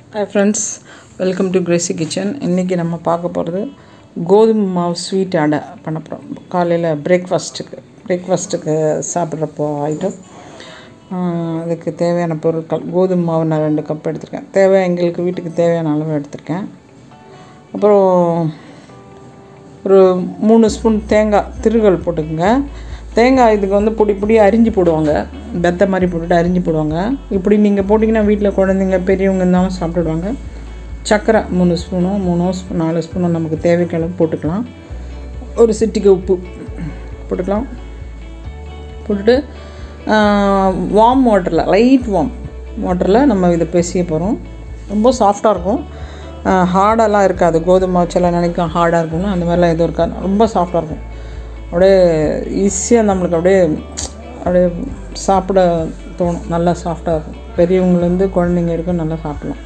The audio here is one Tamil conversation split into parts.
hi friends welcome to crazy kitchen இன்றைக்கி நம்ம பார்க்க போகிறது கோதுமை மாவு ஸ்வீட் அடை பண்ண போகிறோம் காலையில் பிரேக்ஃபாஸ்ட்டுக்கு பிரேக்ஃபாஸ்ட்டுக்கு சாப்பிட்றப்போ ஐட்டம் அதுக்கு தேவையான பொருட்கள் கோதுமை மாவு நான் ரெண்டு கப் எடுத்திருக்கேன் தேவை எங்களுக்கு வீட்டுக்கு தேவையான அளவு எடுத்திருக்கேன் அப்புறம் ஒரு மூணு ஸ்பூன் தேங்காய் திருகல் போட்டுக்கோங்க தேங்காய் இதுக்கு வந்து பொடி பொடி அரிஞ்சு போடுவாங்க பெத்த மாதிரி போட்டுட்டு அரிஞ்சு போடுவாங்க இப்படி நீங்கள் போட்டிங்கன்னா வீட்டில் குழந்தைங்க பெரியவங்க இருந்தாலும் சாப்பிட்டுடுவாங்க சர்க்கரை மூணு ஸ்பூனோ மூணோ ஸ்பூன் நாலு ஸ்பூனோ நமக்கு தேவைக்கு அளவு போட்டுக்கலாம் ஒரு சிட்டிக்கு உப்பு போட்டுக்கலாம் போட்டுட்டு வார்ம் வாட்டரில் லைட் வார்ம் வாட்டரில் நம்ம இதை பேசிய போகிறோம் ரொம்ப சாஃப்டாக இருக்கும் ஹார்டெல்லாம் இருக்காது கோதுமை வச்செல்லாம் நினைக்கும் ஹார்டாக இருக்கும்னு அந்த மாதிரிலாம் எதுவும் இருக்காது ரொம்ப சாஃப்டாக இருக்கும் அப்படியே ஈஸியாக நம்மளுக்கு அப்படியே அப்படியே சாப்பிட தோணும் நல்லா சாஃப்டாக இருக்கும் பெரியவங்கலேருந்து குழந்தைங்க வரைக்கும் நல்லா சாப்பிடலாம்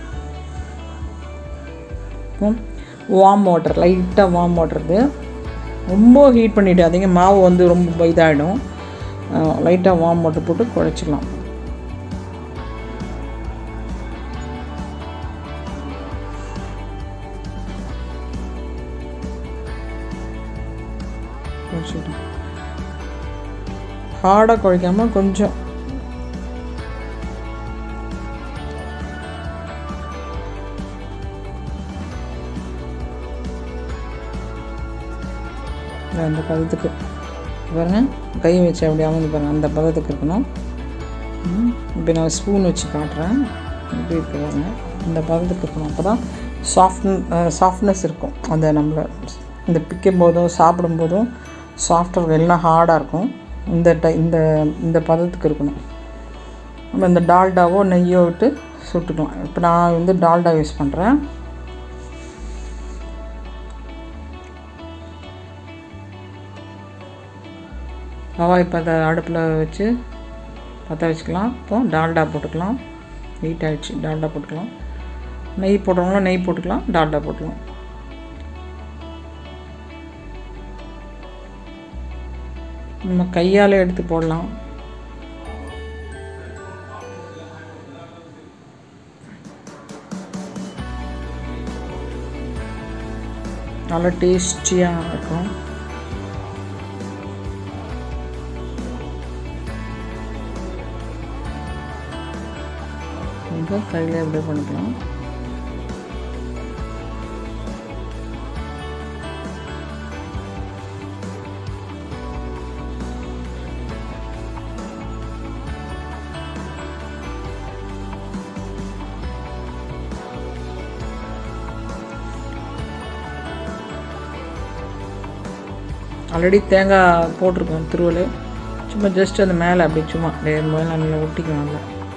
வார்ம் வாட்டர் லைட்டாக வார்ம் வாட்டர் இது ரொம்ப ஹீட் பண்ணிவிடாதீங்க மாவு வந்து ரொம்ப இதாகிடும் லைட்டாக வார்ம் வாட்டர் போட்டு குழச்சிக்கலாம் குழச்சிட்டோம் ஹார்டாக குழைக்காமல் கொஞ்சம் அந்த பதத்துக்கு பாருங்க கை வச்சு அப்படி அமர்ந்து பாருங்கள் அந்த பதத்துக்கு இருக்கணும் இப்போ நான் ஸ்பூன் வச்சு காட்டுறேன் இப்படி இருக்கு பாருங்க இந்த பதத்துக்கு இருக்கணும் அப்போ தான் சாஃப்ட் சாஃப்ட்னஸ் இருக்கும் அந்த நம்மளை இந்த பிக்கும் போதும் சாப்பிடும் போதும் சாஃப்டாக இருக்கும் இல்லைனா ஹார்டாக இருக்கும் இந்த டை இந்த இந்த பதத்துக்கு இருக்கணும் நம்ம இந்த டால்டாவோ நெய்யோ விட்டு சுட்டுக்கலாம் இப்போ நான் வந்து டால்டா யூஸ் பண்ணுறேன் ரவா இப்போ அதை அடுப்பில் வச்சு பற்ற வச்சுக்கலாம் இப்போ டால்டா போட்டுக்கலாம் ஹீட் ஆகிடுச்சு டால்டா போட்டுக்கலாம் நெய் போடுறவங்களும் நெய் போட்டுக்கலாம் டால்டா போட்டுக்கலாம் நம்ம கையால் எடுத்து போடலாம் நல்லா டேஸ்டியாக இருக்கும் இப்போ கையில் எப்படி பண்ணிக்கலாம் ஆல்ரெடி தேங்காய் போட்டிருக்கோம் திருவல் சும்மா ஜஸ்ட் அந்த மேலே அப்படி சும்மா மேலே நல்லா ஒட்டிக்கும் நல்லா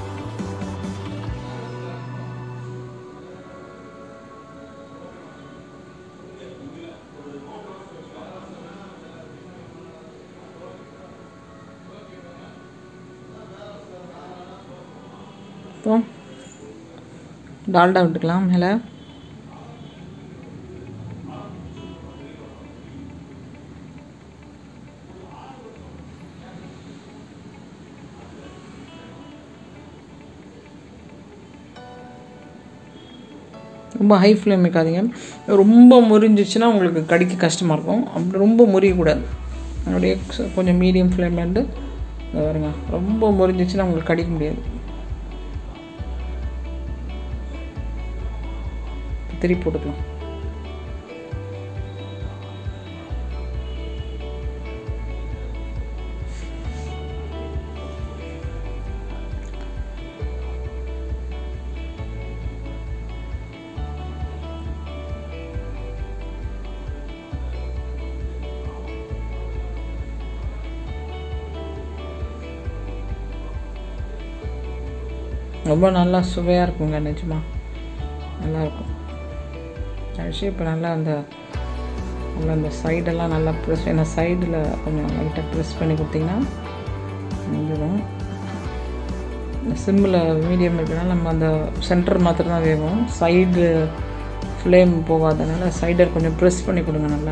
அப்புறம் டால்டா விட்டுக்கலாம் மேலே ரொம்ப ஹை ஃப்ளேம் வைக்காதீங்க ரொம்ப முறிஞ்சிச்சுன்னா உங்களுக்கு கடிக்க கஷ்டமாக இருக்கும் அப்படி ரொம்ப முறியக்கூடாது அப்படியே கொஞ்சம் மீடியம் ஃப்ளேம்லேருந்து வருங்க ரொம்ப முறிஞ்சிச்சுன்னா உங்களுக்கு கடிக்க முடியாது திருப்பி போட்டுக்கலாம் ரொம்ப நல்லா சுவையாக இருக்குங்க நிஜமா நல்லாயிருக்கும் ஆக்சுவலி இப்போ நல்லா அந்த நல்லா அந்த சைடெல்லாம் நல்லா ப்ரெஸ் ஏன்னா சைடில் கொஞ்சம் லைட்டாக ப்ரெஸ் பண்ணி கொடுத்திங்கன்னா வந்துடும் சிம்மில் மீடியம் இருக்கிறனால நம்ம அந்த சென்டர் மாத்திரம் தான் வேகும் சைடு ஃப்ளேம் போகாதனால சைடர் கொஞ்சம் ப்ரெஸ் பண்ணி கொடுங்க நல்லா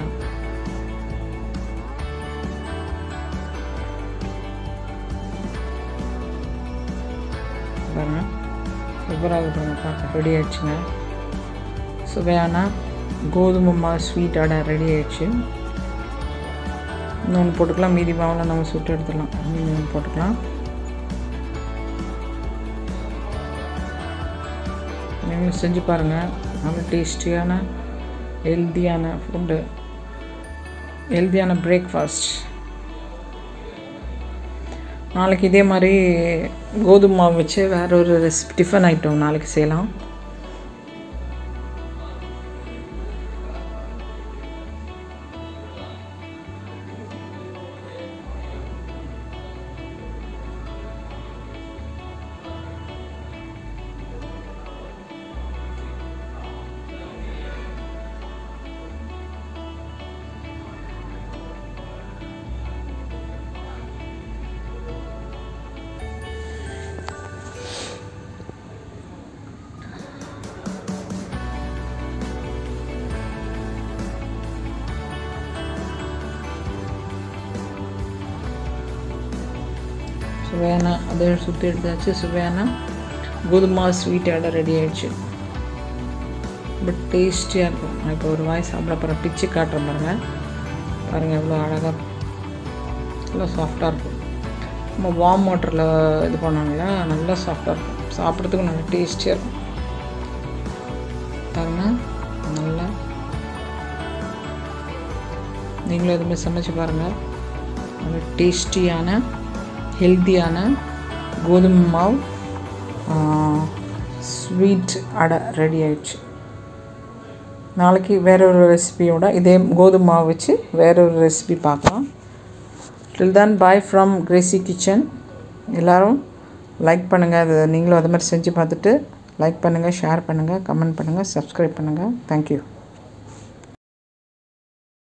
பாருங்கள் சூப்பராக இருக்குங்க பார்க்க ரெடி ஆயிடுச்சுங்க சுவையான கோதுமை மாவு ஸ்வீட் அடை ரெடி ஆயிடுச்சு இன்னொன்று போட்டுக்கலாம் மீதி மாவில் நம்ம சுட்டு எடுத்துடலாம் இன்னொன்று போட்டுக்கலாம் நீங்களும் செஞ்சு பாருங்கள் நல்ல டேஸ்டியான ஹெல்த்தியான ஃபுட்டு ஹெல்த்தியான பிரேக்ஃபாஸ்ட் நாளைக்கு இதே மாதிரி கோதுமை மாவு வச்சு வேற ஒரு ரெசிபி டிஃபன் ஐட்டம் நாளைக்கு செய்யலாம் சுவையான அதை சுற்றி எடுத்தாச்சு சுவையான கோதுமை ஸ்வீட் அடை ரெடி ஆயிடுச்சு பட் டேஸ்டியாக இருக்கும் நான் இப்போ ஒரு வாய் சாப்பிட போகிறேன் பிச்சு காட்டுறேன் பாருங்கள் பாருங்கள் எவ்வளோ அழகாக நல்லா சாஃப்டாக இருக்கும் நம்ம வார்ம் வாட்டரில் இது பண்ணாங்களா நல்லா சாஃப்டாக இருக்கும் சாப்பிட்றதுக்கு நல்லா டேஸ்டியாக இருக்கும் பாருங்கள் நல்லா நீங்களும் எதுவுமே சமைச்சு பாருங்கள் நல்ல டேஸ்டியான ஹெல்த்தியான கோதுமை மாவு ஸ்வீட் அடை ரெடி ஆயிடுச்சு நாளைக்கு வேற ஒரு ரெசிபியோட இதே கோதுமை மாவு வச்சு வேற ஒரு ரெசிபி பார்க்கலாம் டில் தான் பாய் ஃப்ரம் கிரேசி கிச்சன் எல்லோரும் லைக் பண்ணுங்கள் அது நீங்களும் அது மாதிரி செஞ்சு பார்த்துட்டு லைக் பண்ணுங்கள் ஷேர் பண்ணுங்கள் கமெண்ட் பண்ணுங்கள் சப்ஸ்கிரைப் பண்ணுங்கள் தேங்க்யூ